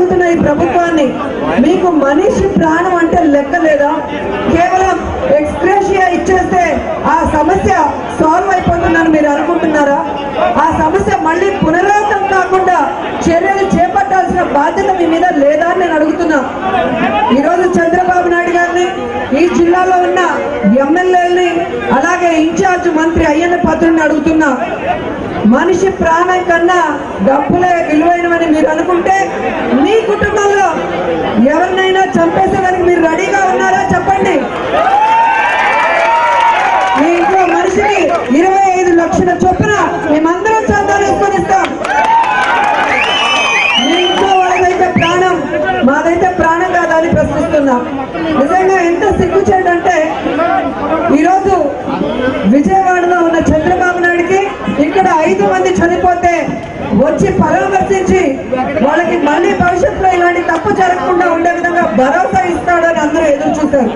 అడుగుతున్న ఈ ప్రభుత్వాన్ని మీకు మనిషి ప్రాణం అంటే లెక్క లేదా కేవలం ఎక్స్ప్రెషియా ఇచ్చేస్తే ఆ సమస్య సాల్వ్ అయిపోతుందని మీరు అనుకుంటున్నారా ఆ సమస్య మళ్ళీ పునరావృతం కాకుండా చర్యలు చేపట్టాల్సిన బాధ్యత మీ మీద లేదా అని నేను అడుగుతున్నా ఈరోజు చంద్రబాబు నాయుడు గారిని ఈ జిల్లాలో ఉన్న ఎమ్మెల్యేలని అలాగే ఇన్ఛార్జ్ మంత్రి అయ్యన్న పాత్రుని అడుగుతున్నా మనిషి ప్రాణం కన్నా డబ్బులే విలువైనవని మీరు అనుకుంటే మీ కుటుంబంలో ఎవరినైనా చంపేసేదానికి మీరు రెడీగా ఉన్నారా చెప్పండి మీ ఇంట్లో మనిషిని ఇరవై ఐదు లక్షల చొప్పున మేమందరం చందాలు వేసుకొని ఇస్తాం మీ ఇంట్లో వాళ్ళదైతే ప్రాణం మాదైతే ప్రాణం కాదా అని ప్రశ్నిస్తున్నాం నిజంగా ఎంత సిగ్గుచేటంటే ఈరోజు విజయవాడలో ఉన్న చంద్రబాబు నాయుడికి ఇక్కడ ఐదు మంది చనిపోతే వచ్చి పరామర్శించి వాళ్ళకి మళ్ళీ భవిష్యత్తులో ఇలాంటి తప్పు జరగకుండా ఉండే విధంగా భరోసా ఇస్తాడని అందరూ ఎదురు చూశారు